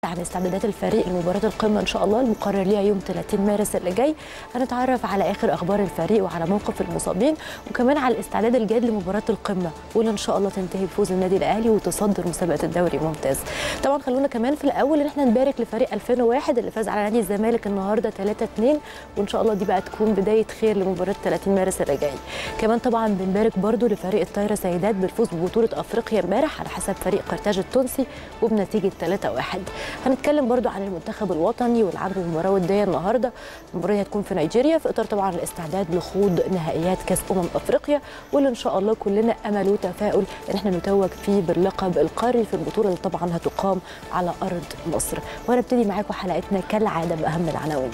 عن استعدادات الفريق لمباراه القمه ان شاء الله المقرر ليها يوم 30 مارس اللي جاي هنتعرف على اخر اخبار الفريق وعلى موقف المصابين وكمان على الاستعداد الجاد لمباراه القمه واللي ان شاء الله تنتهي بفوز النادي الاهلي وتصدر مسابقه الدوري ممتاز طبعا خلونا كمان في الاول ان احنا نبارك لفريق 2001 اللي فاز على نادي الزمالك النهارده 3 2 وان شاء الله دي بقى تكون بدايه خير لمباراه 30 مارس اللي جاي كمان طبعا بنبارك برضو لفريق الطايره سيدات بالفوز ببطوله افريقيا امبارح على حساب فريق قرطاج التونسي وبنتيجه 3 1 هنتكلم برضو عن المنتخب الوطني والعاب المباراه وديه النهارده المباراه هتكون في نيجيريا في اطار طبعا الاستعداد لخوض نهائيات كاس امم افريقيا واللي ان شاء الله كلنا امل وتفاؤل ان احنا نتوج فيه باللقب القاري في البطوله اللي طبعا هتقام على ارض مصر وهنبتدي معاكم حلقتنا كالعاده باهم العناوين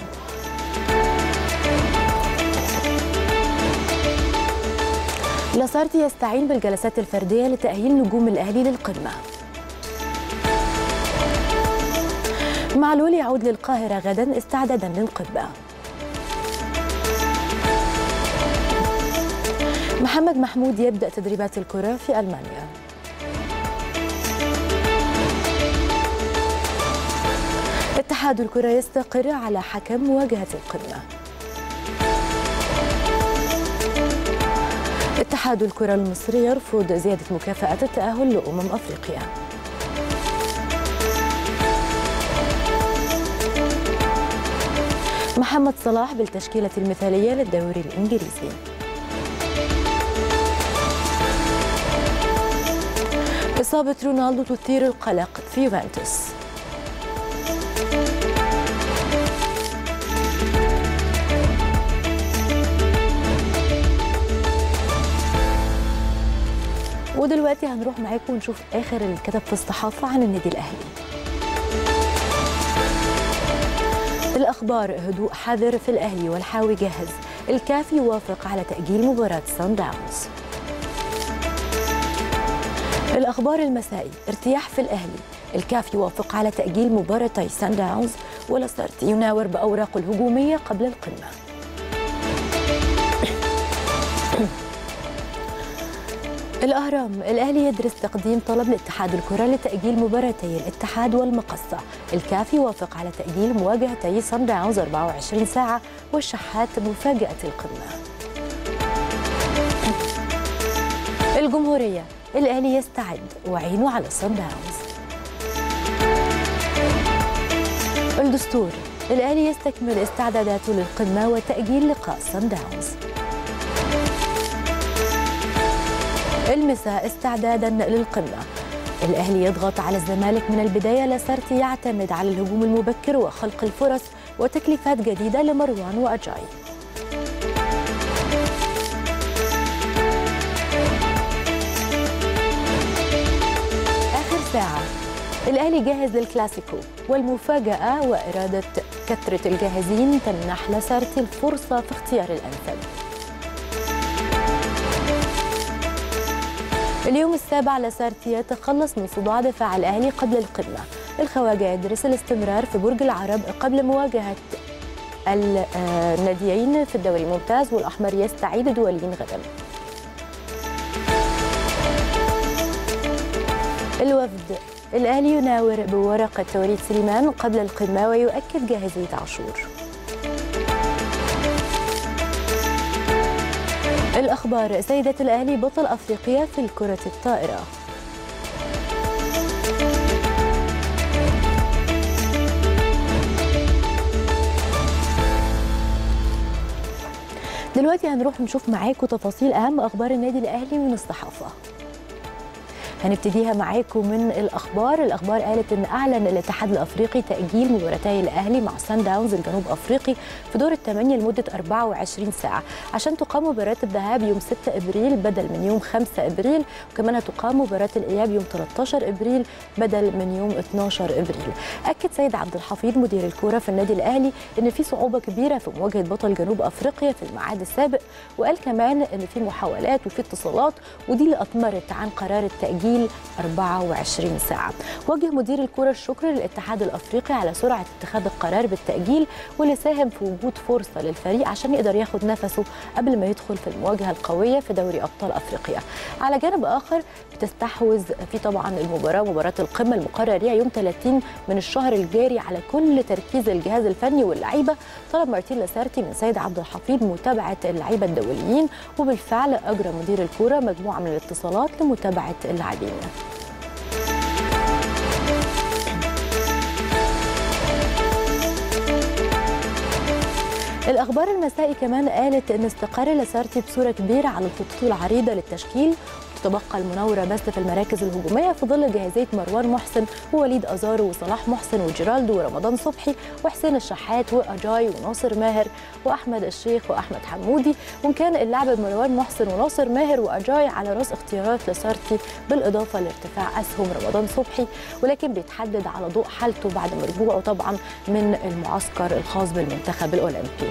لاسارتي يستعين بالجلسات الفرديه لتاهيل نجوم الاهلي للقمه معلول يعود للقاهره غدا استعدادا للقمه محمد محمود يبدا تدريبات الكره في المانيا اتحاد الكره يستقر على حكم مواجهه القمه اتحاد الكرة المصري يرفض زيادة مكافأة التأهل لأمم أفريقيا محمد صلاح بالتشكيلة المثالية للدوري الإنجليزي إصابة رونالدو تثير القلق في يوفنتوس ودلوقتي هنروح معاكم ونشوف اخر اللي كتب في الصحافه عن النادي الاهلي الاخبار هدوء حذر في الاهلي والحاوي جاهز الكاف يوافق على تاجيل مباراه سان داونز الاخبار المسائي ارتياح في الاهلي الكاف يوافق على تاجيل مباراتي سان داونز ولاسارتي يناور باوراقه الهجوميه قبل القمه الأهرام الأهلي يدرس تقديم طلب لاتحاد الكرة لتأجيل مباراتي الاتحاد والمقصة الكاف يوافق على تأجيل مواجهتي صن داونز 24 ساعة والشحات مفاجأة القمة الجمهورية الأهلي يستعد وعينه على صن داونز الدستور الأهلي يستكمل استعداداته للقمة وتأجيل لقاء صن داونز المساء استعدادا للقمة الأهلي يضغط على الزمالك من البداية لاسارتي يعتمد على الهجوم المبكر وخلق الفرص وتكليفات جديدة لمروان وأجاي آخر ساعة الأهلي جاهز للكلاسيكو والمفاجأة وإرادة كثرة الجاهزين تمنح لاسارتي الفرصة في اختيار الأنسب اليوم السابع لاسارتي يتخلص من صداع دفاع الاهلي قبل القمه الخواجه يدرس الاستمرار في برج العرب قبل مواجهه الناديين في الدوري الممتاز والاحمر يستعيد دوليين غدا الوفد الاهلي يناور بورقه توريد سليمان قبل القمه ويؤكد جاهزيه عاشور الأخبار سيدة الأهلي بطل أفريقيا في الكرة الطائرة دلوقتي هنروح نشوف معاكم تفاصيل أهم أخبار النادي الأهلي من الصحافة هنبتديها معاكم من الاخبار الاخبار قالت ان اعلن الاتحاد الافريقي تاجيل مباراتي الاهلي مع سان داونز الجنوب افريقي في دور الثمانيه لمده 24 ساعه عشان تقام مباراه الذهاب يوم 6 ابريل بدل من يوم 5 ابريل وكمان هتقام مباراه الاياب يوم 13 ابريل بدل من يوم 12 ابريل اكد سيد عبد الحفيظ مدير الكوره في النادي الاهلي ان في صعوبه كبيره في مواجهه بطل جنوب افريقيا في الميعاد السابق وقال كمان ان في محاولات وفي اتصالات ودي اللي اثمرت عن قرار التاجيل تأجيل 24 ساعة وجه مدير الكرة الشكر للاتحاد الأفريقي على سرعة اتخاذ القرار بالتأجيل واللي ساهم في وجود فرصة للفريق عشان يقدر ياخد نفسه قبل ما يدخل في المواجهة القوية في دوري أبطال أفريقيا على جانب آخر بتستحوذ في طبعا المباراة مباراة القمة المقرر ليها يوم 30 من الشهر الجاري على كل تركيز الجهاز الفني واللعيبة طلب مارتين لاسارتي من سيد عبد الحفيظ متابعة اللعيبة الدوليين وبالفعل أجرى مدير الكرة مجموعة من الاتصالات لمتابعة اللاعبين الاخبار المسائي كمان قالت ان استقر لاسارتي بصوره كبيره على الخطوط العريضه للتشكيل تبقى المناوره بس في المراكز الهجوميه في ظل جاهزيه مروان محسن ووليد ازارو وصلاح محسن وجيرالدو ورمضان صبحي وحسين الشحات واجاي وناصر ماهر واحمد الشيخ واحمد حمودي وان كان اللعب بمروان محسن وناصر ماهر واجاي على راس اختيارات لاسارتي بالاضافه لارتفاع اسهم رمضان صبحي ولكن بيتحدد على ضوء حالته بعد رجوعه طبعا من المعسكر الخاص بالمنتخب الاولمبي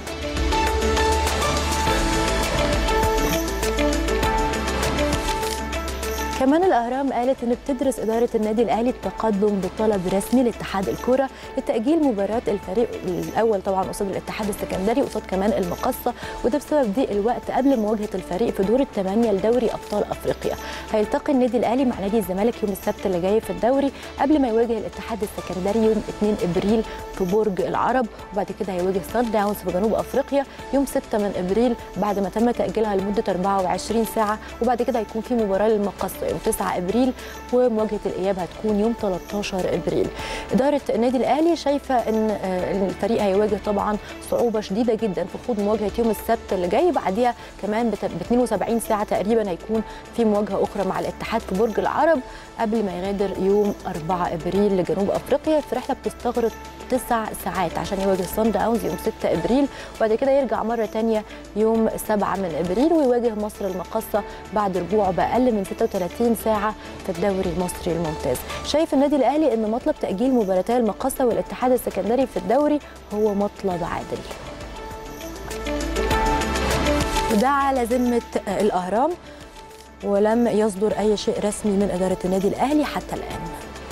كمان الاهرام قالت ان بتدرس اداره النادي الاهلي التقدم بطلب رسمي لاتحاد الكره لتاجيل مباراه الفريق الاول طبعا قصاد الاتحاد السكندري قصاد كمان المقصه وده بسبب ضيق الوقت قبل مواجهه الفريق في دور الثمانيه لدوري ابطال افريقيا هيلتقي النادي الاهلي مع نادي الزمالك يوم السبت اللي جاي في الدوري قبل ما يواجه الاتحاد السكندري يوم 2 ابريل في برج العرب وبعد كده هيواجه سان داونز في جنوب افريقيا يوم 6 من ابريل بعد ما تم تاجيلها لمده 24 ساعه وبعد كده هيكون في مباراه للمقصه يوم 9 ابريل ومواجهه الاياب هتكون يوم 13 ابريل. اداره النادي الاهلي شايفه ان الفريق هيواجه طبعا صعوبه شديده جدا في خوض مواجهه يوم السبت اللي جاي بعديها كمان ب 72 ساعه تقريبا هيكون في مواجهه اخرى مع الاتحاد في برج العرب قبل ما يغادر يوم 4 ابريل لجنوب افريقيا في رحله بتستغرق تسع ساعات عشان يواجه سان داونز يوم 6 ابريل وبعد كده يرجع مره ثانيه يوم 7 من ابريل ويواجه مصر المقصه بعد رجوعه باقل من 36 ساعه في الدوري المصري الممتاز. شايف النادي الاهلي ان مطلب تاجيل مباراتي المقصه والاتحاد السكندري في الدوري هو مطلب عادل. وده على ذمه الاهرام ولم يصدر اي شيء رسمي من اداره النادي الاهلي حتى الان.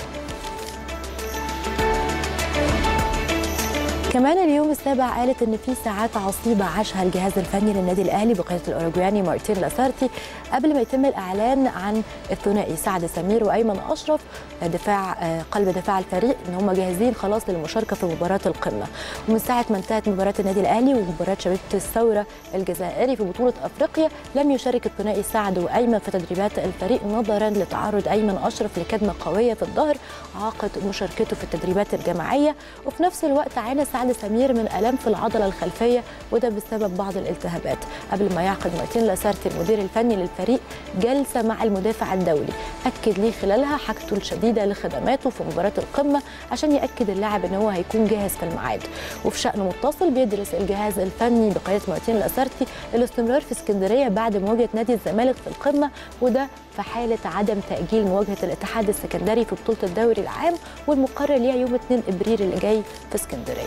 كمان اليوم السابع قالت ان في ساعات عصيبه عاشها الجهاز الفني للنادي الاهلي بقياده الاوروجواني مارتين لاسارتي قبل ما يتم الاعلان عن الثنائي سعد سمير وايمن اشرف دفاع قلب دفاع الفريق ان هم جاهزين خلاص للمشاركه في مباراه القمه ومن ساعه ما انتهت مباراه النادي الاهلي ومباراه شبيبه الثوره الجزائري في بطوله افريقيا لم يشارك الثنائي سعد وايمن في تدريبات الفريق نظرا لتعرض ايمن اشرف لكدمه قويه في الظهر عاقد مشاركته في التدريبات الجماعيه وفي نفس الوقت عانى سعد سمير من الام في العضله الخلفيه وده بسبب بعض الالتهابات قبل ما يعقد مارتين لاسارتي المدير الفني للفريق جلسه مع المدافع الدولي اكد ليه خلالها حاجته الشديده لخدماته في مباراه القمه عشان ياكد اللاعب ان هو هيكون جاهز في الميعاد وفي شان متصل بيدرس الجهاز الفني بقياده مارتين لاسارتي الاستمرار في اسكندريه بعد مواجهه نادي الزمالك في القمه وده في حاله عدم تاجيل مواجهه الاتحاد السكندري في بطوله الدوري العام والمقرر ليها يوم 2 ابريل اللي جاي في اسكندريه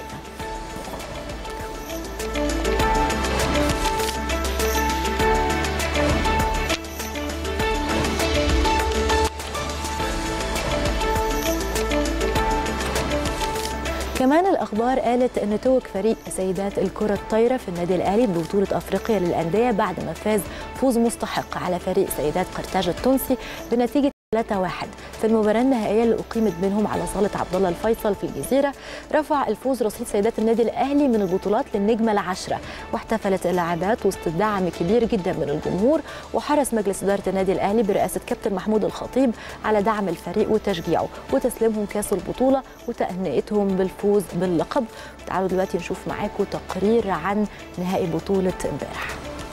كمان الاخبار قالت ان توج فريق سيدات الكره الطايره في النادي الاهلي ببطوله افريقيا للانديه بعد ما فاز فوز مستحق على فريق سيدات قرطاج التونسي بنتيجه 3-1 في المباراة النهائية اللي أقيمت بينهم على صالة عبد الله الفيصل في الجزيرة رفع الفوز رصيد سيدات النادي الأهلي من البطولات للنجمة العشرة واحتفلت اللاعبات وسط دعم كبير جدا من الجمهور وحرص مجلس إدارة النادي الأهلي برئاسة كابتن محمود الخطيب على دعم الفريق وتشجيعه وتسليمهم كاس البطولة وتهنئتهم بالفوز باللقب تعالوا دلوقتي نشوف معاكم تقرير عن نهائي بطولة امبارح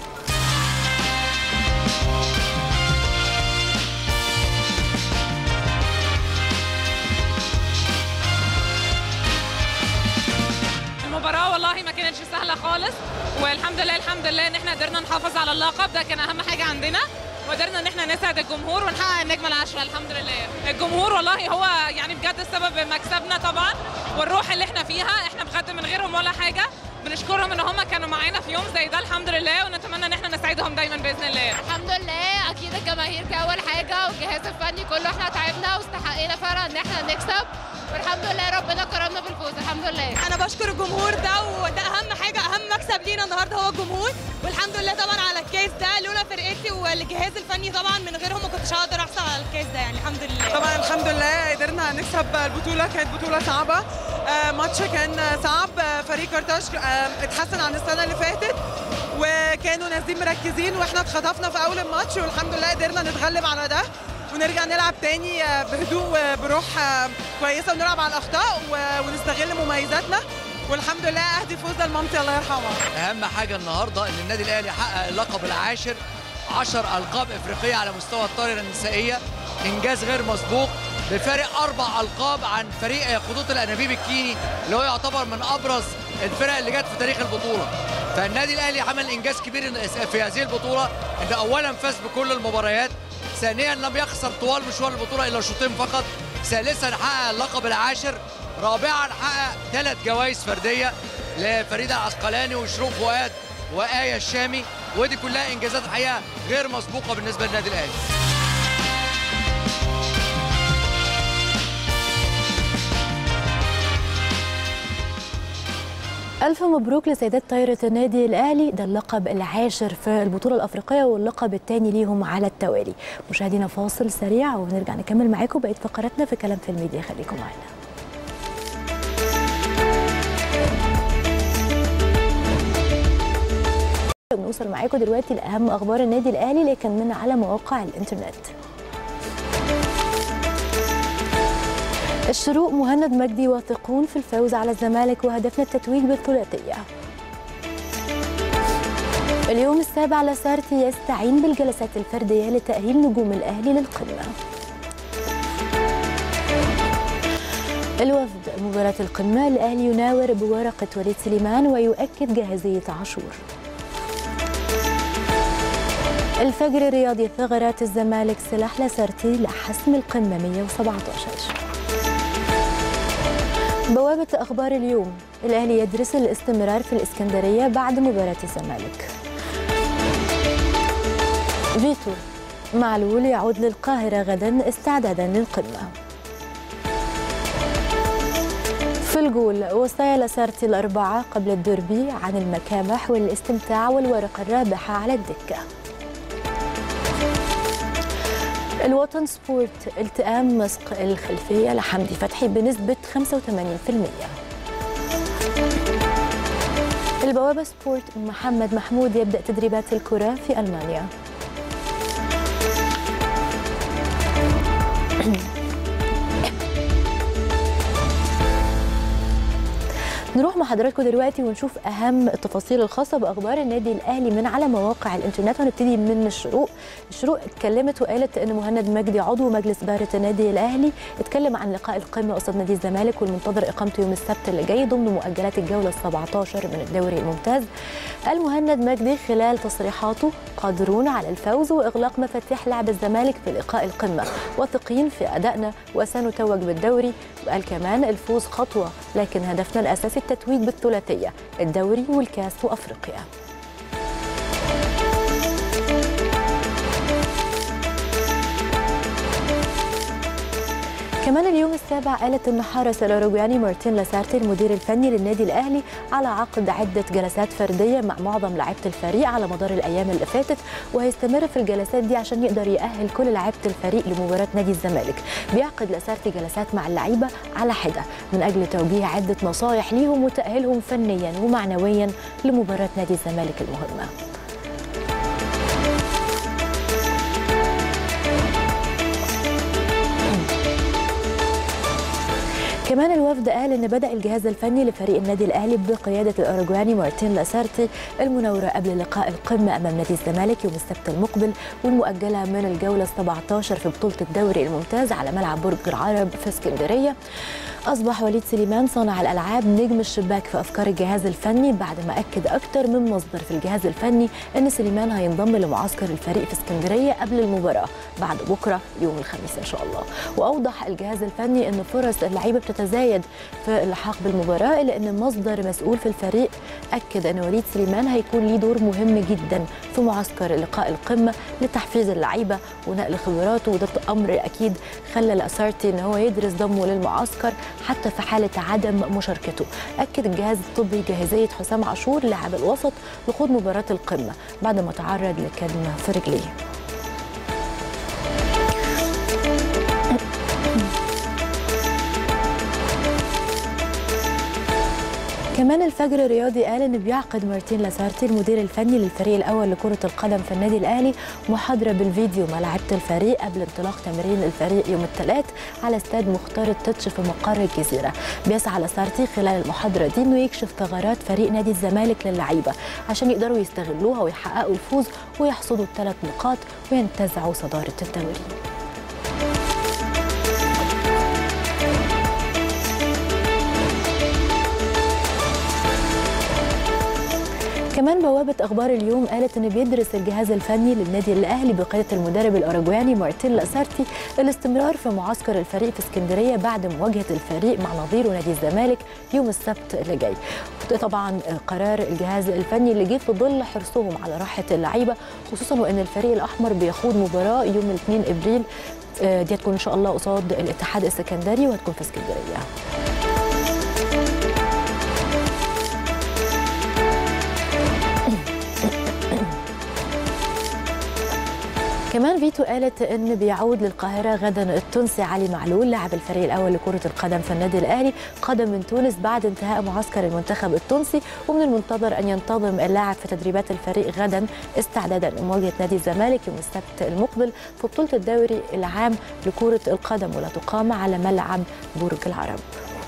المباراة والله ما كانتش سهلة خالص والحمد لله الحمد لله ان احنا قدرنا نحافظ على اللقب ده كان اهم حاجة عندنا وقدرنا ان احنا نسعد الجمهور ونحقق النجمة العشرة الحمد لله الجمهور والله هو يعني بجد السبب مكسبنا طبعا والروح اللي احنا فيها احنا بجد من غيرهم ولا حاجة بنشكرهم ان هم كانوا معانا في يوم زي ده الحمد لله ونتمنى ان احنا نسعدهم دايما باذن الله الحمد لله اكيد اكيد الجماهير كاول حاجه والجهاز الفني كله احنا تعبنا واستحقينا فعلا ان احنا نكسب والحمد لله ربنا كرمنا بالفوز الحمد لله انا بشكر الجمهور ده وده اهم حاجه اهم مكسب لينا النهارده هو الجمهور والحمد لله طبعا على الكيس ده لولا فرقتي والجهاز الفني طبعا من غيرهم ما كنتش هقدر احصل على الكيس ده يعني الحمد لله طبعا الحمد لله قدرنا نكسب البطوله كانت بطوله صعبه آه، ماتش كان صعب آه، فريق كارتاج آه، اتحسن عن السنه اللي فاتت وكانوا نازلين مركزين واحنا اتخطفنا في اول الماتش والحمد لله قدرنا نتغلب على ده ونرجع نلعب تاني آه، بهدوء وبروح آه، كويسه ونلعب على الاخطاء و- ونستغل مميزاتنا والحمد لله اهدي فوز لمامتي الله يرحمها اهم حاجه النهارده ان النادي الاهلي حقق اللقب العاشر 10 القاب افريقيه على مستوى الطايره النسائيه انجاز غير مسبوق بفارق اربع القاب عن فريق خطوط الانابيب الكيني اللي هو يعتبر من ابرز الفرق اللي جت في تاريخ البطوله فالنادي الاهلي عمل انجاز كبير في هذه البطوله ان اولا فاز بكل المباريات ثانيا لم يخسر طوال مشوار البطوله الا شوطين فقط ثالثا حقق اللقب العاشر رابعا حقق ثلاث جوائز فرديه لفريده العسقلاني وشروق فؤاد وآية الشامي ودي كلها انجازات الحقيقه غير مسبوقه بالنسبه للنادي الاهلي ألف مبروك لسيدات طايرة النادي الأهلي ده اللقب العاشر في البطولة الأفريقية واللقب الثاني ليهم على التوالي مشاهدينا فاصل سريع ونرجع نكمل معاكم بقية فقراتنا في كلام في الميديا خليكم معنا بنوصل معاكم دلوقتي لأهم أخبار النادي الأهلي لكن من على مواقع الإنترنت الشروق مهند مجدي واثقون في الفوز على الزمالك وهدفنا التتويج بالثلاثية اليوم السابع لاسارتي يستعين بالجلسات الفردية لتأهيل نجوم الأهلي للقمة الوفد مباراة القمة الأهلي يناور بورقة وليد سليمان ويؤكد جاهزية عاشور الفجر الرياضي ثغرات الزمالك سلاح لاسارتي لحسم القمة 117 بوابة أخبار اليوم الأهلي يدرس الاستمرار في الإسكندرية بعد مباراة الزمالك فيتو معلول يعود للقاهرة غدا استعدادا للقمة في الجول وصايا لاسارتي الأربعة قبل الدربي عن المكامح والاستمتاع والورقة الرابحة على الدكة الوطن سبورت التئام مسق الخلفية لحمدي فتحي بنسبة 85% البوابة سبورت محمد محمود يبدأ تدريبات الكرة في ألمانيا نروح مع حضراتكم دلوقتي ونشوف اهم التفاصيل الخاصه باخبار النادي الاهلي من على مواقع الانترنت هنبتدي من الشروق الشروق اتكلمت وقالت ان مهند مجدي عضو مجلس اداره النادي الاهلي اتكلم عن لقاء القمه قصاد نادي الزمالك والمنتظر اقامته يوم السبت اللي جاي ضمن مؤجلات الجوله ال17 من الدوري الممتاز قال مهند مجدي خلال تصريحاته قادرون على الفوز واغلاق مفاتيح لعب الزمالك في لقاء القمه واثقين في ادائنا وسنتوج بالدوري وقال كمان الفوز خطوه لكن هدفنا الاساسي التتويج بالثلاثيه الدوري والكاس وافريقيا كمان اليوم السابع قالت ان حرص الاوروجواني مارتين لاسارتي المدير الفني للنادي الاهلي على عقد عده جلسات فرديه مع معظم لاعيبه الفريق على مدار الايام اللي فاتت وهيستمر في الجلسات دي عشان يقدر يأهل كل لاعيبه الفريق لمباراه نادي الزمالك بيعقد لاسارتي جلسات مع اللعيبه على حده من اجل توجيه عده نصائح ليهم وتأهيلهم فنيا ومعنويا لمباراه نادي الزمالك المهمه كمان الوفد قال ان بدا الجهاز الفني لفريق النادي الاهلي بقياده الاوروجواني مارتين لاسارتي المناوره قبل لقاء القمه امام نادي الزمالك يوم السبت المقبل والمؤجله من الجوله 17 في بطوله الدوري الممتاز على ملعب برج العرب في اسكندريه أصبح وليد سليمان صانع الألعاب نجم الشباك في أفكار الجهاز الفني بعد ما أكد أكتر من مصدر في الجهاز الفني أن سليمان هينضم لمعسكر الفريق في اسكندرية قبل المباراة بعد بكرة يوم الخميس إن شاء الله وأوضح الجهاز الفني أن فرص اللعيبة بتتزايد في اللحاق بالمباراة إلا أن مصدر مسؤول في الفريق أكد أن وليد سليمان هيكون ليه دور مهم جدا في معسكر لقاء القمة لتحفيز اللعيبة ونقل خبراته وده أمر أكيد خلى الأسارتي أن هو يدرس ضمه للمعسكر حتى في حالة عدم مشاركته أكد الجهاز الطبي جاهزية حسام عاشور لاعب الوسط لخوض مباراة القمة بعد ما تعرض لكدمة في رجليه كمان الفجر الرياضي قال ان بيعقد مارتين لاسارتي المدير الفني للفريق الاول لكره القدم في النادي الاهلي محاضره بالفيديو مع لعيبه الفريق قبل انطلاق تمرين الفريق يوم الثلاث على استاد مختار التتش في مقر الجزيره بيسعى لاسارتي خلال المحاضره دي انه يكشف ثغرات فريق نادي الزمالك للعيبه عشان يقدروا يستغلوها ويحققوا الفوز ويحصدوا الثلاث نقاط وينتزعوا صداره الدوري كمان بوابة أخبار اليوم قالت إن بيدرس الجهاز الفني للنادي الأهلي بقيادة المدرب الأوروجواني مارتين لاسارتي الاستمرار في معسكر الفريق في اسكندرية بعد مواجهة الفريق مع نظيره نادي الزمالك يوم السبت اللي جاي. وده طبعا قرار الجهاز الفني اللي جه في ظل حرصهم على راحة اللعيبة خصوصا وإن الفريق الأحمر بيخوض مباراة يوم 2 إبريل دي هتكون إن شاء الله قصاد الاتحاد السكندري وهتكون في اسكندرية. كمان فيتو قالت ان بيعود للقاهره غدا التونسي علي معلول لاعب الفريق الاول لكره القدم في النادي الاهلي قدم من تونس بعد انتهاء معسكر المنتخب التونسي ومن المنتظر ان ينتظم اللاعب في تدريبات الفريق غدا استعدادا لمواجهه نادي الزمالك يوم السبت المقبل في بطوله الدوري العام لكره القدم ولا تقام على ملعب برج العرب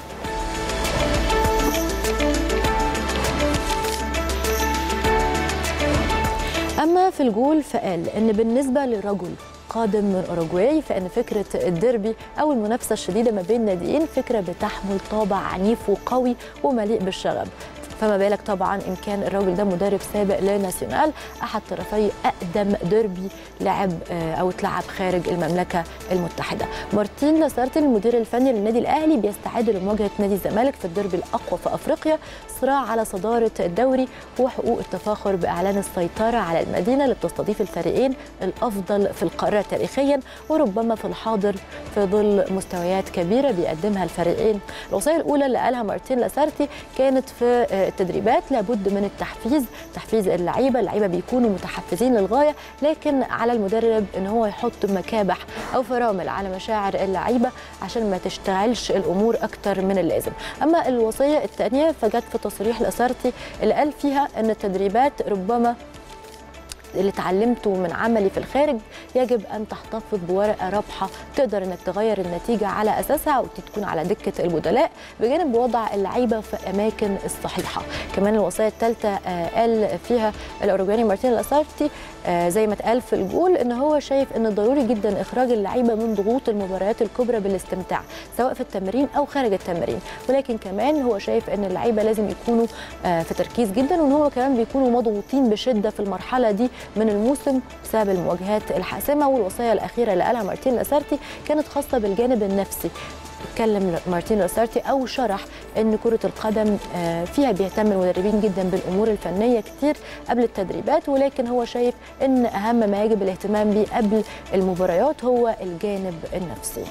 أما في الجول فقال إن بالنسبة لرجل قادم من أوروجواي فإن فكرة الديربي أو المنافسة الشديدة ما بين ناديين فكرة بتحمل طابع عنيف وقوي ومليء بالشغب فما بالك طبعا ان كان الراجل ده مدرب سابق لناسيونال احد طرفي اقدم ديربي لعب او اتلعب خارج المملكه المتحده مارتين لاسارتي المدير الفني للنادي الاهلي بيستعد لمواجهه نادي الزمالك في الديربي الاقوى في افريقيا صراع على صداره الدوري وحقوق التفاخر باعلان السيطره على المدينه اللي بتستضيف الفريقين الافضل في القاره تاريخيا وربما في الحاضر في ظل مستويات كبيره بيقدمها الفريقين الوصيه الاولى اللي قالها مارتين لاسارتي كانت في التدريبات لابد من التحفيز تحفيز اللعيبه اللعيبه بيكونوا متحفزين للغايه لكن على المدرب ان هو يحط مكابح او فرامل على مشاعر اللعيبه عشان ما تشتغلش الامور اكتر من اللازم اما الوصيه الثانيه فجت في تصريح لاسارتي اللي قال فيها ان التدريبات ربما اللي اتعلمته من عملي في الخارج يجب ان تحتفظ بورقه رابحه تقدر انك تغير النتيجه على اساسها وتكون على دكه البدلاء بجانب وضع اللعيبه في اماكن الصحيحه كمان الوصيه الثالثه قال فيها الاوروجواني مارتين لاسارتي زي ما اتقال في الجول ان هو شايف ان ضروري جدا اخراج اللعيبه من ضغوط المباريات الكبرى بالاستمتاع سواء في التمرين او خارج التمرين ولكن كمان هو شايف ان اللعيبه لازم يكونوا في تركيز جدا وان هو كمان بيكونوا مضغوطين بشده في المرحله دي من الموسم بسبب المواجهات الحاسمه والوصيه الاخيره اللي قالها مارتين لاسارتي كانت خاصه بالجانب النفسي اتكلم مارتين لاسارتي او شرح ان كره القدم فيها بيهتم المدربين جدا بالامور الفنيه كتير قبل التدريبات ولكن هو شايف ان اهم ما يجب الاهتمام به قبل المباريات هو الجانب النفسي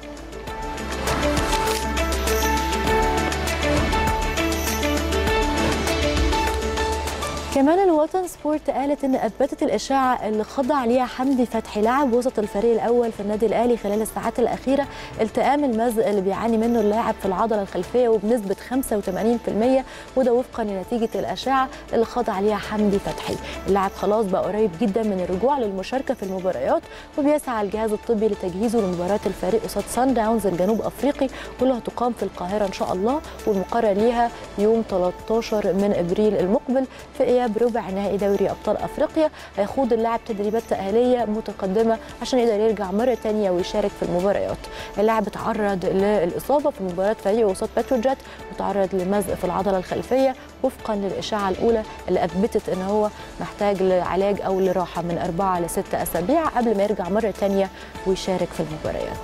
كمان الوطن سبورت قالت ان اثبتت الاشاعه اللي خضع ليها حمدي فتحي لاعب وسط الفريق الاول في النادي الاهلي خلال الساعات الاخيره التئام المزق اللي بيعاني منه اللاعب في العضله الخلفيه وبنسبه 85% وده وفقا لنتيجه الاشعه اللي خضع ليها حمدي فتحي اللاعب خلاص بقى قريب جدا من الرجوع للمشاركه في المباريات وبيسعى الجهاز الطبي لتجهيزه لمباراه الفريق قصاد سان داونز الجنوب افريقي واللي هتقام في القاهره ان شاء الله والمقرر ليها يوم 13 من ابريل المقبل في اياب لعب ربع نهائي دوري ابطال افريقيا هيخوض اللاعب تدريبات تاهيليه متقدمه عشان يقدر يرجع مره تانية ويشارك في المباريات اللاعب اتعرض للاصابه في مباراه فريقه قصاد بتروجيت وتعرض لمزق في العضله الخلفيه وفقا للاشاعه الاولى اللي اثبتت ان هو محتاج لعلاج او لراحه من اربعه لست اسابيع قبل ما يرجع مره تانية ويشارك في المباريات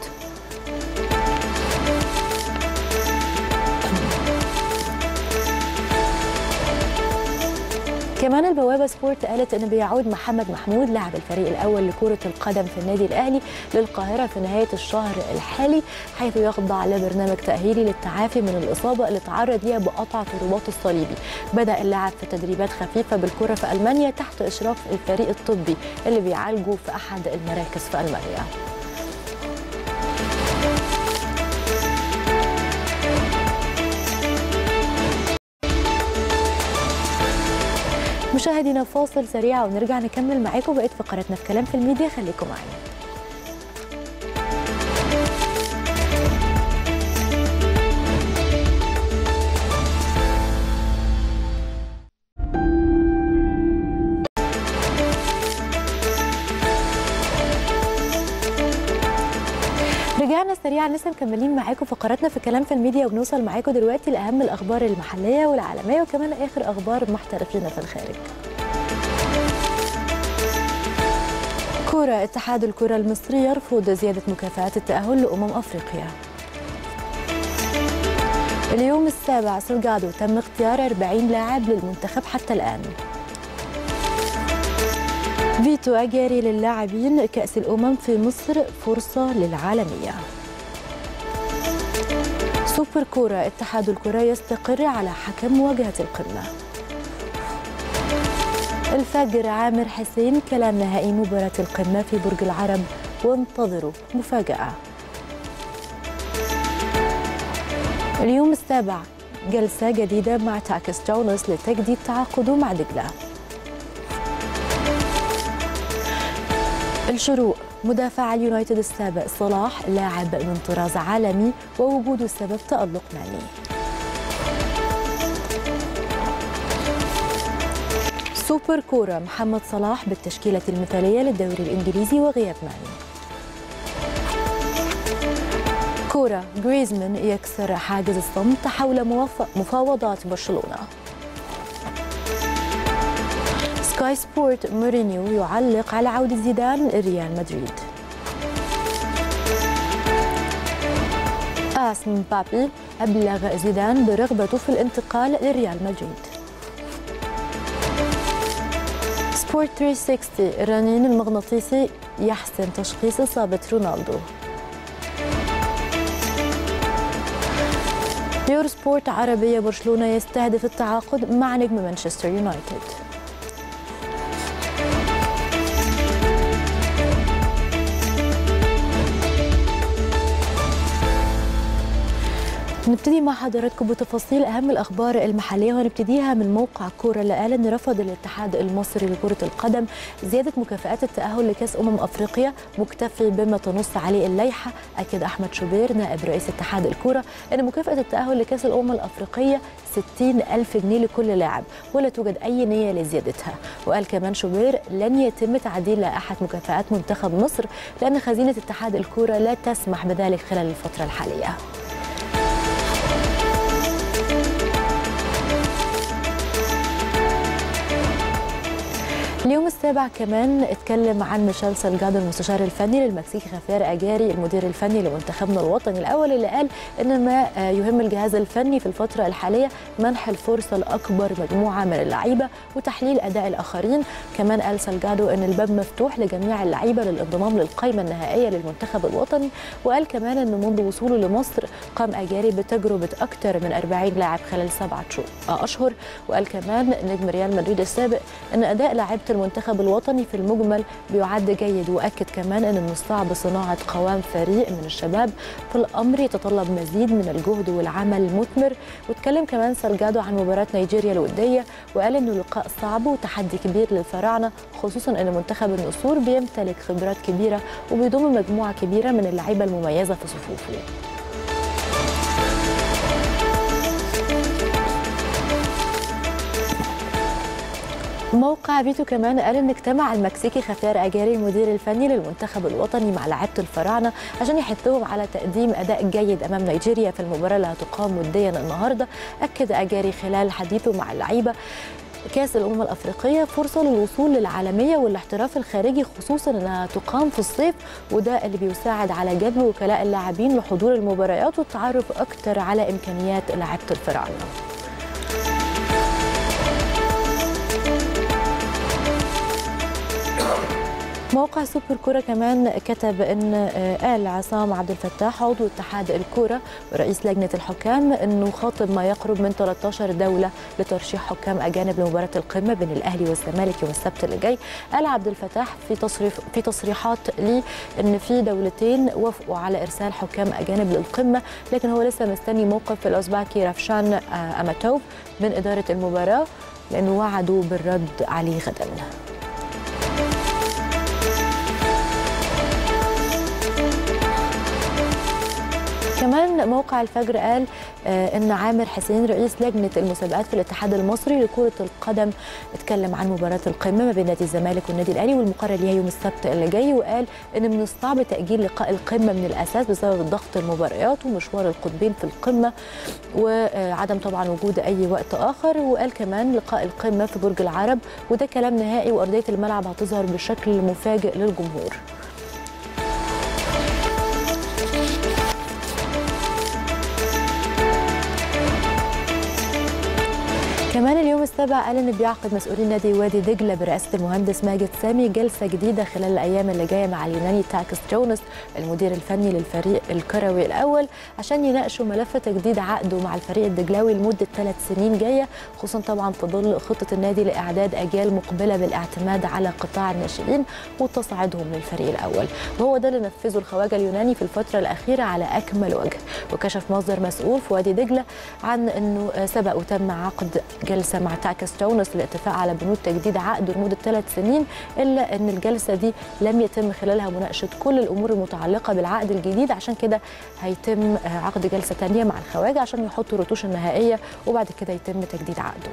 كمان البوابه سبورت قالت ان بيعود محمد محمود لاعب الفريق الاول لكره القدم في النادي الاهلي للقاهره في نهايه الشهر الحالي حيث يخضع لبرنامج تاهيلي للتعافي من الاصابه اللي تعرض ليها بقطع في الرباط الصليبي بدا اللاعب في تدريبات خفيفه بالكره في المانيا تحت اشراف الفريق الطبي اللي بيعالجه في احد المراكز في المانيا مشاهدينا فاصل سريع ونرجع نكمل معاكم بقيه فقراتنا في كلام في الميديا خليكم معانا رجعنا سريعا لسه مكملين معاكم فقراتنا في كلام في الميديا وبنوصل معاكم دلوقتي لاهم الاخبار المحليه والعالميه وكمان اخر اخبار محترفين في الخارج كرة اتحاد الكرة المصري يرفض زيادة مكافآت التأهل لأمم أفريقيا اليوم السابع سلجادو تم اختيار 40 لاعب للمنتخب حتى الآن فيتو أجاري للاعبين كأس الأمم في مصر فرصة للعالمية سوبر كورة اتحاد الكرة يستقر على حكم مواجهة القمة الفجر عامر حسين كلام نهائي مباراة القمة في برج العرب وانتظروا مفاجأة اليوم السابع جلسة جديدة مع تاكس جونس لتجديد تعاقده مع دجلة الشروق مدافع اليونايتد السابق صلاح لاعب من طراز عالمي ووجوده سبب تألق مالي سوبر كورة محمد صلاح بالتشكيلة المثالية للدوري الإنجليزي وغياب ماني كورة جريزمان يكسر حاجز الصمت حول مفاوضات برشلونة سكاي سبورت مورينيو يعلق على عودة زيدان لريال مدريد آس مبابي أبلغ زيدان برغبته في الانتقال لريال مدريد سبورت 360 الرنين المغناطيسي يحسن تشخيص إصابة رونالدو يورو سبورت عربية برشلونة يستهدف التعاقد مع نجم مانشستر يونايتد نبتدي مع حضراتكم بتفاصيل اهم الاخبار المحليه وهنبتديها من موقع كوره اللي قال ان رفض الاتحاد المصري لكره القدم زياده مكافآت التاهل لكاس امم افريقيا مكتفي بما تنص عليه اللائحه اكد احمد شوبير نائب رئيس اتحاد الكوره ان مكافاه التاهل لكاس الامم الافريقيه 60 ألف جنيه لكل لاعب ولا توجد أي نية لزيادتها وقال كمان شوبير لن يتم تعديل لائحة مكافآت منتخب مصر لأن خزينة اتحاد الكورة لا تسمح بذلك خلال الفترة الحالية اليوم السابع كمان اتكلم عن ميشيل سالجادو المستشار الفني للمكسيكي خافير اجاري المدير الفني لمنتخبنا الوطني الاول اللي قال ان ما يهم الجهاز الفني في الفتره الحاليه منح الفرصه لاكبر مجموعه من اللعيبه وتحليل اداء الاخرين كمان قال سالجادو ان الباب مفتوح لجميع اللعيبه للانضمام للقائمه النهائيه للمنتخب الوطني وقال كمان ان منذ وصوله لمصر قام اجاري بتجربه اكثر من 40 لاعب خلال سبعه اشهر وقال كمان نجم ريال مدريد السابق ان اداء لاعيبه المنتخب الوطني في المجمل بيعد جيد واكد كمان ان من الصعب صناعه قوام فريق من الشباب فالامر يتطلب مزيد من الجهد والعمل المثمر واتكلم كمان سالجادو عن مباراه نيجيريا الوديه وقال انه لقاء صعب وتحدي كبير للفراعنه خصوصا ان منتخب النسور بيمتلك خبرات كبيره وبيضم مجموعه كبيره من اللعيبه المميزه في صفوفه موقع فيتو كمان قال ان اجتمع المكسيكي خفير اجاري المدير الفني للمنتخب الوطني مع لاعيبه الفراعنه عشان يحثهم على تقديم اداء جيد امام نيجيريا في المباراه اللي هتقام وديا النهارده اكد اجاري خلال حديثه مع اللعيبه كاس الامم الافريقيه فرصه للوصول للعالميه والاحتراف الخارجي خصوصا انها تقام في الصيف وده اللي بيساعد على جذب وكلاء اللاعبين لحضور المباريات والتعرف اكتر على امكانيات لاعيبه الفراعنه موقع سوبر كوره كمان كتب ان قال عصام عبد الفتاح عضو اتحاد الكوره ورئيس لجنه الحكام انه خاطب ما يقرب من 13 دوله لترشيح حكام اجانب لمباراه القمه بين الاهلي والزمالك يوم السبت اللي جاي قال عبد الفتاح في تصريف في تصريحات لي ان في دولتين وافقوا على ارسال حكام اجانب للقمه لكن هو لسه مستني موقف الاوزباكي رافشان اماتوف من اداره المباراه لانه وعدوا بالرد عليه غدا كمان موقع الفجر قال آه ان عامر حسين رئيس لجنه المسابقات في الاتحاد المصري لكره القدم اتكلم عن مباراه القمه ما بين نادي الزمالك والنادي الاهلي والمقرر ليها يوم السبت اللي جاي وقال ان من الصعب تاجيل لقاء القمه من الاساس بسبب ضغط المباريات ومشوار القطبين في القمه وعدم طبعا وجود اي وقت اخر وقال كمان لقاء القمه في برج العرب وده كلام نهائي وارضيه الملعب هتظهر بشكل مفاجئ للجمهور كمان اليوم السابع قال ان بيعقد مسؤولين نادي وادي دجله برئاسه المهندس ماجد سامي جلسه جديده خلال الايام اللي جايه مع اليوناني تاكس جونس المدير الفني للفريق الكروي الاول عشان يناقشوا ملف تجديد عقده مع الفريق الدجلاوي لمده ثلاث سنين جايه خصوصا طبعا في ظل خطه النادي لاعداد اجيال مقبله بالاعتماد على قطاع الناشئين وتصعيدهم للفريق الاول وهو ده اللي نفذه الخواجه اليوناني في الفتره الاخيره على اكمل وجه وكشف مصدر مسؤول في وادي دجله عن انه سبق وتم عقد جلسه مع تاكس جونس للاتفاق على بنود تجديد عقده لمده ثلاث سنين الا ان الجلسه دي لم يتم خلالها مناقشه كل الامور المتعلقه بالعقد الجديد عشان كده هيتم عقد جلسه ثانيه مع الخواجه عشان يحطوا الرتوش النهائيه وبعد كده يتم تجديد عقده.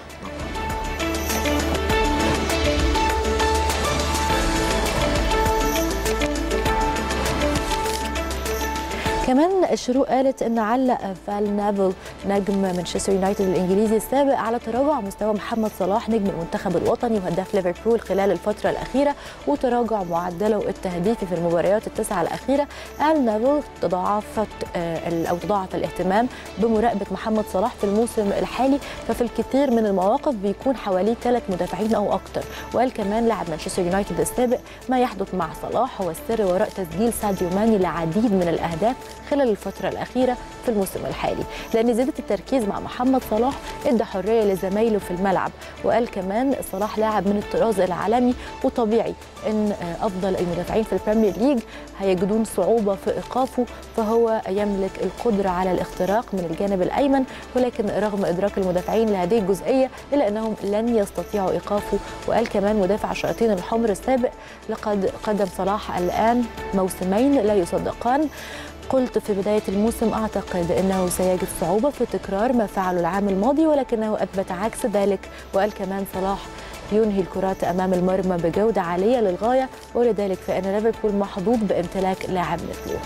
كمان الشروق قالت ان علق فال نافل نجم مانشستر يونايتد الانجليزي السابق على تراجع مستوى محمد صلاح نجم المنتخب الوطني وهداف ليفربول خلال الفتره الاخيره وتراجع معدله التهديفي في المباريات التسعه الاخيره قال نافل تضاعفت او تضاعف الاهتمام بمراقبه محمد صلاح في الموسم الحالي ففي الكثير من المواقف بيكون حواليه ثلاث مدافعين او اكثر وقال كمان لاعب مانشستر يونايتد السابق ما يحدث مع صلاح هو السر وراء تسجيل ساديو ماني لعديد من الاهداف خلال الفترة الأخيرة في الموسم الحالي لأن زيادة التركيز مع محمد صلاح ادى حرية لزمايله في الملعب وقال كمان صلاح لاعب من الطراز العالمي وطبيعي أن أفضل المدافعين في البريمير ليج هيجدون صعوبة في إيقافه فهو يملك القدرة على الاختراق من الجانب الأيمن ولكن رغم إدراك المدافعين لهذه الجزئية إلا أنهم لن يستطيعوا إيقافه وقال كمان مدافع الشياطين الحمر السابق لقد قدم صلاح الآن موسمين لا يصدقان قلت في بداية الموسم أعتقد أنه سيجد صعوبة في تكرار ما فعله العام الماضي ولكنه أثبت عكس ذلك وقال كمان صلاح ينهي الكرات أمام المرمى بجودة عالية للغاية ولذلك فإن ليفربول محظوظ بامتلاك لاعب مثله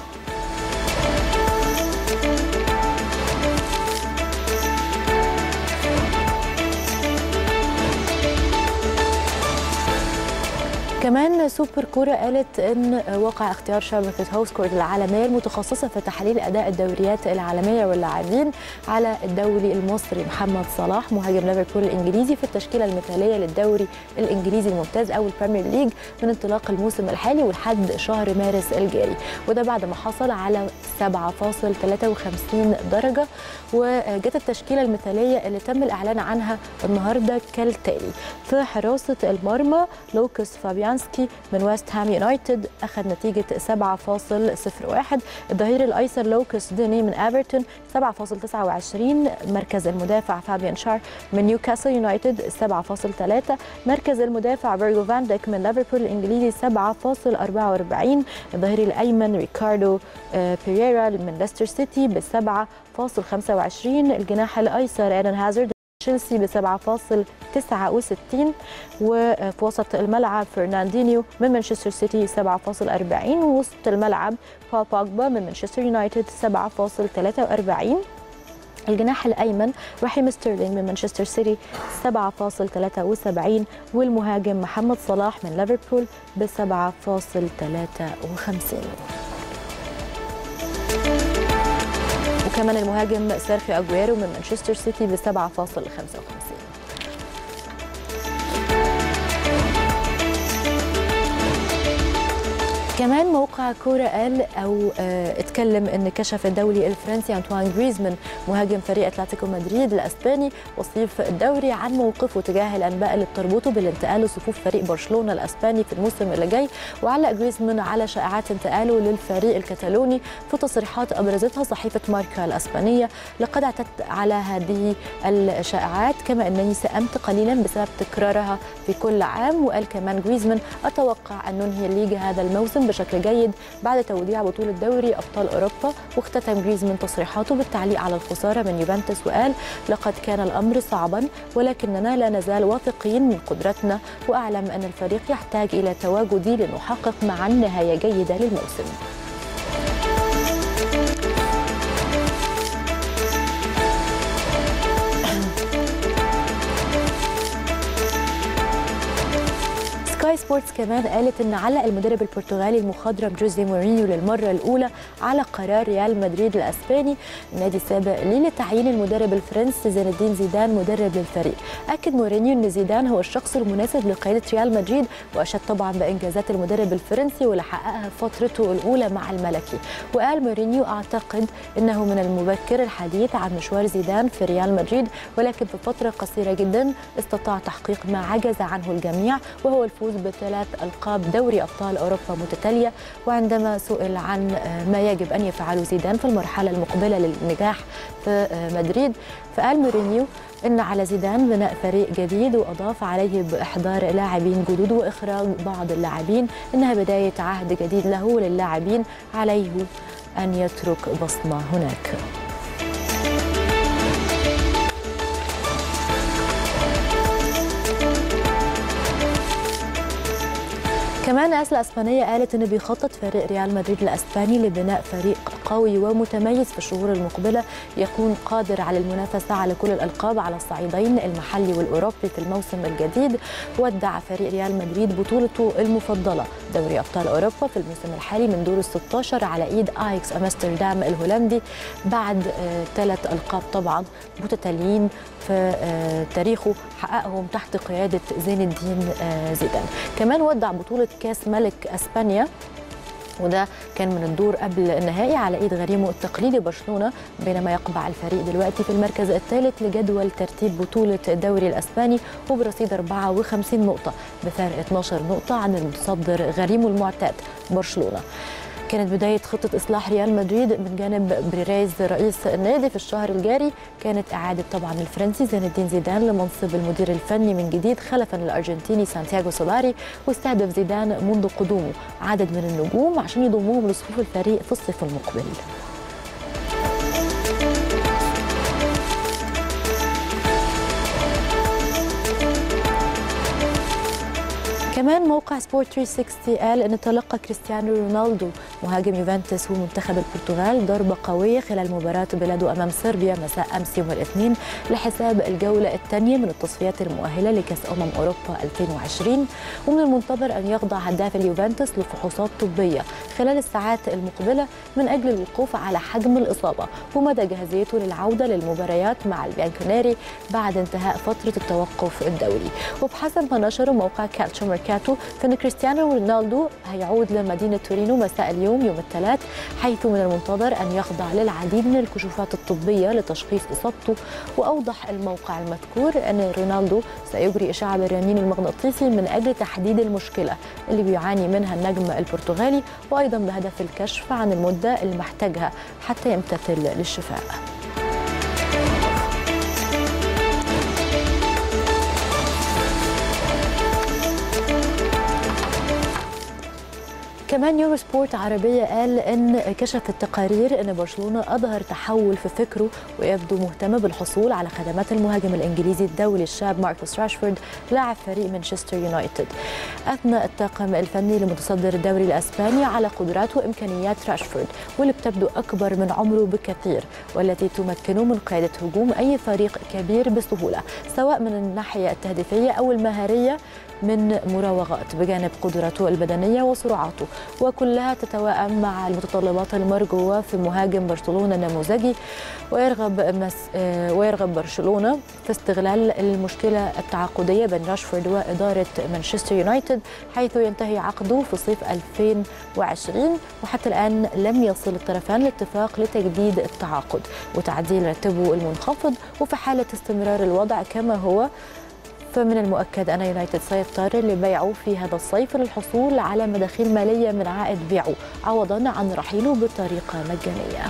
كمان سوبر كوره قالت ان وقع اختيار شبكه هاوس كورد العالميه المتخصصه في تحليل اداء الدوريات العالميه واللاعبين على الدولي المصري محمد صلاح مهاجم ليفربول الانجليزي في التشكيله المثاليه للدوري الانجليزي الممتاز او البريمير ليج من انطلاق الموسم الحالي ولحد شهر مارس الجاري وده بعد ما حصل على 7.53 درجه وجت التشكيله المثاليه اللي تم الاعلان عنها النهارده كالتالي في حراسه المرمى لوكاس فابيان فابيانسكي من ويست هام يونايتد اخذ نتيجه 7.01 الظهير الايسر لوكاس ديني من ايفرتون 7.29 مركز المدافع فابيان شار من نيوكاسل يونايتد 7.3 مركز المدافع فيرجو فان ديك من ليفربول الانجليزي 7.44 الظهير الايمن ريكاردو بيريرا من ليستر سيتي ب 7.25 الجناح الايسر ايدن هازارد تشيلسي ب 7.69 وفي وسط الملعب فرناندينيو من مانشستر سيتي 7.40 ووسط الملعب بول بوجبا من مانشستر يونايتد 7.43 الجناح الايمن رحيم ستيرلينج من مانشستر سيتي 7.73 والمهاجم محمد صلاح من ليفربول ب 7.53 وكمان المهاجم سيرخيو اجويرو من مانشستر سيتي ب 7.55 كمان موقع كورة قال أو آه اتكلم أن كشف الدولي الفرنسي أنطوان جريزمان مهاجم فريق أتلتيكو مدريد الأسباني وصيف الدوري عن موقفه تجاه الأنباء اللي بتربطه بالانتقال لصفوف فريق برشلونة الأسباني في الموسم اللي جاي وعلق جريزمان على شائعات انتقاله للفريق الكتالوني في تصريحات أبرزتها صحيفة ماركا الأسبانية لقد اعتدت على هذه الشائعات كما أنني سأمت قليلا بسبب تكرارها في كل عام وقال كمان جريزمان أتوقع أن ننهي الليجا هذا الموسم بشكل جيد بعد توديع بطولة دوري أبطال أوروبا واختتم جريزمان تصريحاته بالتعليق على الخسارة من يوفنتوس وقال لقد كان الأمر صعبا ولكننا لا نزال واثقين من قدرتنا وأعلم أن الفريق يحتاج إلى تواجدي لنحقق معا نهاية جيدة للموسم سكاي سبورتس كمان قالت ان علق المدرب البرتغالي المخضرم جوزي مورينيو للمره الاولى على قرار ريال مدريد الاسباني النادي السابق ليه لتعيين المدرب الفرنسي زين الدين زيدان مدرب للفريق اكد مورينيو ان زيدان هو الشخص المناسب لقياده ريال مدريد واشاد طبعا بانجازات المدرب الفرنسي واللي حققها في فترته الاولى مع الملكي وقال مورينيو اعتقد انه من المبكر الحديث عن مشوار زيدان في ريال مدريد ولكن في فتره قصيره جدا استطاع تحقيق ما عجز عنه الجميع وهو الفوز بثلاث القاب دوري ابطال اوروبا متتاليه وعندما سئل عن ما يجب ان يفعله زيدان في المرحله المقبله للنجاح في مدريد فقال مورينيو ان على زيدان بناء فريق جديد واضاف عليه باحضار لاعبين جدد واخراج بعض اللاعبين انها بدايه عهد جديد له وللاعبين عليه ان يترك بصمه هناك كمان أس الأسبانية قالت إنه بيخطط فريق ريال مدريد الأسباني لبناء فريق قوي ومتميز في الشهور المقبلة يكون قادر على المنافسة على كل الألقاب على الصعيدين المحلي والأوروبي في الموسم الجديد ودع فريق ريال مدريد بطولته المفضلة دوري أبطال أوروبا في الموسم الحالي من دور ال 16 على إيد آيكس أمستردام الهولندي بعد ثلاث آه ألقاب طبعا متتاليين في آه تاريخه حققهم تحت قيادة زين الدين آه زيدان كمان ودع بطولة كاس ملك اسبانيا وده كان من الدور قبل النهائي على ايد غريمه التقليدي برشلونه بينما يقبع الفريق دلوقتي في المركز الثالث لجدول ترتيب بطوله الدوري الاسباني وبرصيد 54 نقطه بفارق 12 نقطه عن المتصدر غريمه المعتاد برشلونه كانت بداية خطة إصلاح ريال مدريد من جانب بريريز رئيس النادي في الشهر الجاري كانت إعادة طبعا الفرنسي زين الدين زيدان لمنصب المدير الفني من جديد خلفا للأرجنتيني سانتياغو سولاري واستهدف زيدان منذ قدومه عدد من النجوم عشان يضمهم لصفوف الفريق في الصيف المقبل كمان موقع سبورت 360 قال ان تلقى كريستيانو رونالدو مهاجم يوفنتوس ومنتخب البرتغال ضربه قويه خلال مباراه بلاده امام صربيا مساء امس يوم الاثنين لحساب الجوله الثانيه من التصفيات المؤهله لكاس امم اوروبا 2020 ومن المنتظر ان يخضع هداف اليوفنتوس لفحوصات طبيه خلال الساعات المقبله من اجل الوقوف على حجم الاصابه ومدى جاهزيته للعوده للمباريات مع البيانكونيري بعد انتهاء فتره التوقف الدولي وبحسب ما نشره موقع كالتشو ميركاتو فان كريستيانو رونالدو هيعود لمدينه تورينو مساء اليوم يوم الثلاث حيث من المنتظر ان يخضع للعديد من الكشوفات الطبيه لتشخيص اصابته واوضح الموقع المذكور ان رونالدو سيجري اشعه بالرنين المغناطيسي من اجل تحديد المشكله اللي بيعاني منها النجم البرتغالي وايضا بهدف الكشف عن المده اللي محتاجها حتى يمتثل للشفاء كمان كمان يورو سبورت عربية قال إن كشفت تقارير إن برشلونة أظهر تحول في فكره ويبدو مهتم بالحصول على خدمات المهاجم الإنجليزي الدولي الشاب ماركوس راشفورد لاعب فريق مانشستر يونايتد. أثنى الطاقم الفني لمتصدر الدوري الأسباني على قدرات وإمكانيات راشفورد واللي بتبدو أكبر من عمره بكثير والتي تمكنه من قيادة هجوم أي فريق كبير بسهولة سواء من الناحية التهديفية أو المهارية من مراوغات بجانب قدراته البدنية وسرعاته وكلها تتوائم مع المتطلبات المرجوة في مهاجم برشلونة النموذجي ويرغب مس... آه، ويرغب برشلونة في استغلال المشكلة التعاقدية بين راشفورد وإدارة مانشستر يونايتد حيث ينتهي عقده في صيف 2020 وحتى الآن لم يصل الطرفان لاتفاق لتجديد التعاقد وتعديل راتبه المنخفض وفي حالة استمرار الوضع كما هو فمن المؤكد أن يونايتد سيضطر لبيعه في هذا الصيف للحصول على مداخيل مالية من عائد بيعه عوضا عن رحيله بطريقة مجانية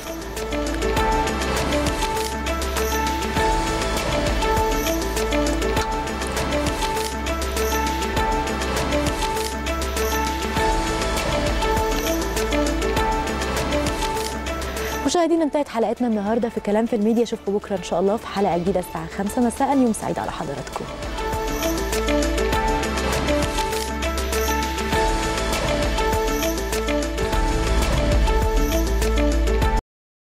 مشاهدينا انتهت حلقتنا النهارده في كلام في الميديا اشوفكم بكره ان شاء الله في حلقه جديده الساعه 5 مساء يوم سعيد على حضراتكم